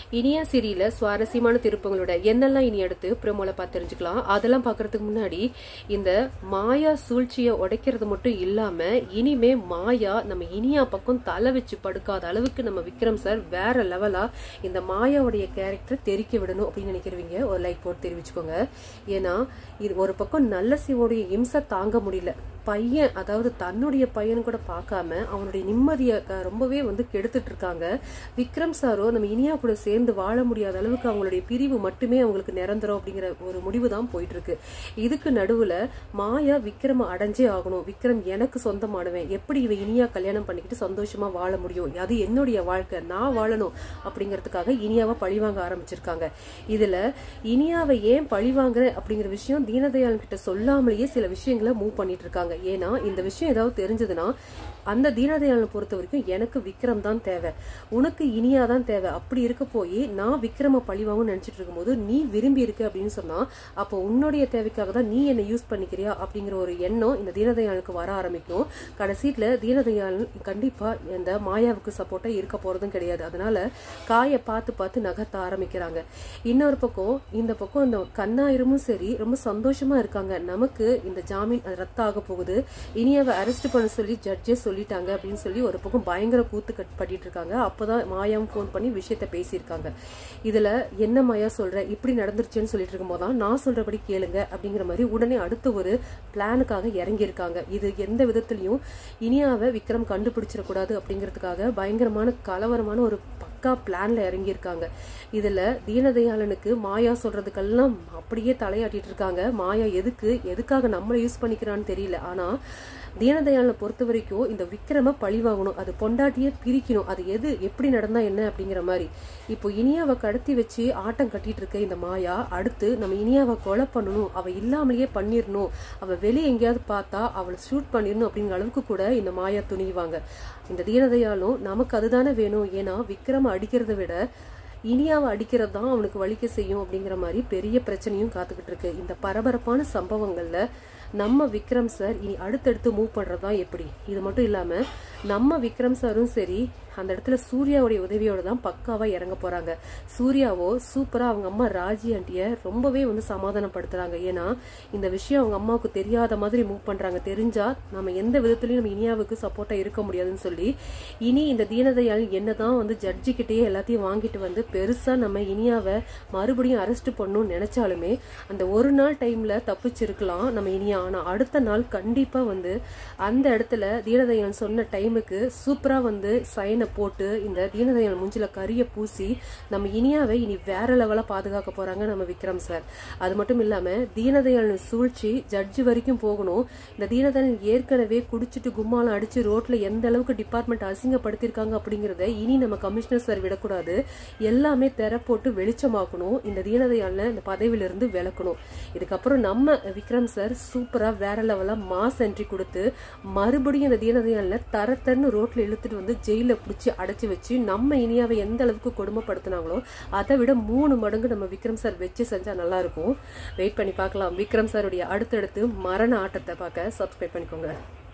இனியா சீரியல சுவாரஸ்யமான திருப்பங்களோட என்னெல்லாம் இனி அடுத்து ப்ரோமோல பார்த்து தெரிஞ்சுக்கலாம் அதெல்லாம் பார்க்கறதுக்கு முன்னாடி இந்த மாயா சூழ்ச்சியை உடைக்கிறது மட்டும் இல்லாம இனிமே மாயா நம்ம இனியா பக்கம் தலை வச்சு படுக்காத அளவுக்கு நம்ம விக்ரம் சார் வேற லெவலா இந்த மாயாவுடைய கேரக்டர் தெரிக்க விடணும் அப்படின்னு நினைக்கிறவங்க ஒரு லைக் போட்டு தெரிவிச்சுக்கோங்க ஏன்னா இது ஒரு பக்கம் நல்ல சிவோடைய இம்சை தாங்க முடியல பையன் அதாவது தன்னுடைய பையன் கூட பார்க்காம அவனுடைய நிம்மதியை க- ரொம்பவே வந்து கெடுத்துட்டு இருக்காங்க விக்ரம் சாரோ நம்ம இனியா கூட சேர்ந்து வாழ முடியாத அளவுக்கு அவங்களுடைய பிரிவு மட்டுமே அவங்களுக்கு நிரந்தரம் அப்படிங்கிற ஒரு முடிவு தான் போயிட்டு இருக்கு இதுக்கு நடுவுல மாயா விக்ரம அடைஞ்சே ஆகணும் விக்ரம் எனக்கு சொந்தமானவன் எப்படி இவ இனியா கல்யாணம் பண்ணிக்கிட்டு சந்தோஷமா வாழ முடியும் அது என்னுடைய வாழ்க்கை நான் வாழணும் அப்படிங்கிறதுக்காக இனியாவை பழிவாங்க ஆரம்பிச்சிருக்காங்க இதுல இனியாவை ஏன் பழிவாங்குற அப்படிங்கிற விஷயம் தீனதயாளன் கிட்ட சொல்லாமலேயே சில விஷயங்களை மூவ் பண்ணிட்டு இருக்காங்க ஏன்னா இந்த விஷயம் ஏதாவது தெரிஞ்சதுன்னா அந்த தீனதயாளனை பொறுத்த வரைக்கும் எனக்கு விக்ரம் தான் தேவை உனக்கு இனியா தான் தேவை அப்படி இருக்க போய் நான் விக்ரம பழிவாங்கன்னு நினைச்சிட்டு இருக்கும்போது நீ விரும்பி இருக்க அப்படின்னு சொன்னா அப்போ உன்னுடைய தேவைக்காக தான் நீ என்னை யூஸ் பண்ணிக்கிறியா அப்படிங்கிற ஒரு எண்ணம் இந்த தீனதயாளனுக்கு வர ஆரம்பிக்கும் கடைசியில தீனதயாளன் கண்டிப்பா இந்த மாயாவுக்கு சப்போர்ட்டா இருக்க போறதும் கிடையாது அதனால காயை பார்த்து பார்த்து நகர்த்த ஆரம்பிக்கிறாங்க இன்னொரு பக்கம் இந்த பக்கம் இந்த கண்ணாயிரமும் சரி ரொம்ப சந்தோஷமா இருக்காங்க நமக்கு இந்த ஜாமீன் அது ரத்து ஆக போகுது இனி அவ அரெஸ்ட் பண்ண சொல்லி ஜட்ஜே சொல்லிட்டாங்க அப்படின்னு சொல்லி ஒரு பக்கம் பயங்கர கூத்து கட் பண்ணிட்டு இருக்காங்க அப்பதான் மாயாவும் ஃபோன் பண்ணி விஷயத்த பேசியிருக்காங்க இதுல என்ன மாயா சொல்ற இப்படி நடந்துருச்சுன்னு சொல்லிட்டு இருக்கும்போது தான் நான் சொல்றபடி கேளுங்க அப்படிங்கிற மாதிரி உடனே அடுத்த ஒரு பிளானுக்காக இறங்கி இருக்காங்க இது எந்த விதத்திலையும் இனியாவை விக்ரம் கண்டுபிடிச்சிடக்கூடாது அப்படிங்கிறதுக்காக பயங்கரமான கலவரமான ஒரு பக்கா பிளான்ல இறங்கி இருக்காங்க இதுல தீனதயாளனுக்கு மாயா சொல்றதுக்கெல்லாம் அப்படியே தலையாட்டிட்டு இருக்காங்க மாயா எதுக்கு எதுக்காக நம்மளை யூஸ் பண்ணிக்கிறான்னு தெரியல ஆனா தீனதயாளனை பொறுத்த வரைக்கும் இந்த விக்ரம பழி வாங்கணும் அது பொண்டாட்டியே பிரிக்கணும் அது எது எப்படி நடந்தா என்ன அப்படிங்கிற மாதிரி இப்போ இனியாவை கடத்தி வச்சு ஆட்டம் கட்டிட்டு இருக்க இந்த மாயா அடுத்து நம்ம இனியாவை கொலை பண்ணணும் அவ இல்லாமலேயே பண்ணிடணும் அவ வெளியே எங்கேயாவது பார்த்தா அவளை ஷூட் பண்ணிடணும் அப்படிங்கிற அளவுக்கு கூட இந்த மாயா துணிவாங்க இந்த தீனதயாளும் நமக்கு அதுதானே வேணும் ஏன்னா விக்ரம அடிக்கிறத விட இனியாவை அடிக்கிறது தான் அவனுக்கு வலிக்க செய்யும் அப்படிங்கிற மாதிரி பெரிய பிரச்சனையும் காத்துக்கிட்டு இருக்கு இந்த பரபரப்பான சம்பவங்கள்ல நம்ம விக்ரம் சார் இனி அடுத்தடுத்து மூவ் பண்றதா எப்படி இது மட்டும் இல்லாம நம்ம விக்ரம் சாரும் சரி அந்த இடத்துல சூர்யாவுடைய உதவியோட தான் பக்காவா இறங்க போறாங்க சூர்யாவோ சூப்பரா அவங்க அம்மா ராஜி ஆண்டிய ரொம்பவே வந்து சமாதானப்படுத்துறாங்க ஏன்னா இந்த விஷயம் அவங்க அம்மாவுக்கு தெரியாத மாதிரி மூவ் பண்றாங்க தெரிஞ்சா நம்ம எந்த விதத்துலயும் நம்ம இனியாவுக்கு சப்போர்ட்டா இருக்க முடியாதுன்னு சொல்லி இனி இந்த தீனதயாள் என்னதான் வந்து ஜட்ஜி கிட்டேயே எல்லாத்தையும் வாங்கிட்டு வந்து பெருசா நம்ம இனியாவை மறுபடியும் அரெஸ்ட் பண்ணணும்னு நினைச்சாலுமே அந்த ஒரு நாள் டைம்ல தப்பிச்சிருக்கலாம் நம்ம இனியா ஆனா அடுத்த நாள் கண்டிப்பா வந்து அந்த இடத்துல தீனதயாள் சொன்ன டைமுக்கு சூப்பரா வந்து சைனை போட்டு இந்த தீனதயாள் முஞ்சில கரிய பூசி நம்ம இனியாவை இனி வேற லெவலா பாதுகாக்க போறாங்க நம்ம விக்ரம் சார் அது மட்டும் இல்லாம தீனதயாள் சூழ்ச்சி ஜட்ஜி வரைக்கும் போகணும் இந்த தீனதயாள் ஏற்கனவே குடிச்சிட்டு கும்மாலம் அடிச்சு ரோட்ல எந்த அளவுக்கு டிபார்ட்மெண்ட் அசிங்கப்படுத்திருக்காங்க அப்படிங்கறத இனி நம்ம கமிஷனர் சார் விடக்கூடாது எல்லாமே தெர போட்டு வெளிச்சமாக்கணும் இந்த தீனதயாள இந்த பதவியிலிருந்து விலக்கணும் இதுக்கப்புறம் நம்ம விக்ரம் சார் சூப்பரா வேற லெவலா மாஸ் என்ட்ரி கொடுத்து மறுபடியும் இந்த தீனதயாள தரத்தன்னு ரோட்ல இழுத்துட்டு வந்து ஜெயில பிடிச்சி அடைச்சு வச்சு நம்ம இனியாவை எந்த அளவுக்கு கொடுமைப்படுத்தினாங்களோ அதை விட மூணு மடங்கு நம்ம விக்ரம் சார் வச்சு செஞ்சா நல்லா இருக்கும் வெயிட் பண்ணி பார்க்கலாம் விக்ரம் சாருடைய அடுத்தடுத்து மரண ஆட்டத்தை பார்க்க சப்ஸ்கிரைப் பண்ணிக்கோங்க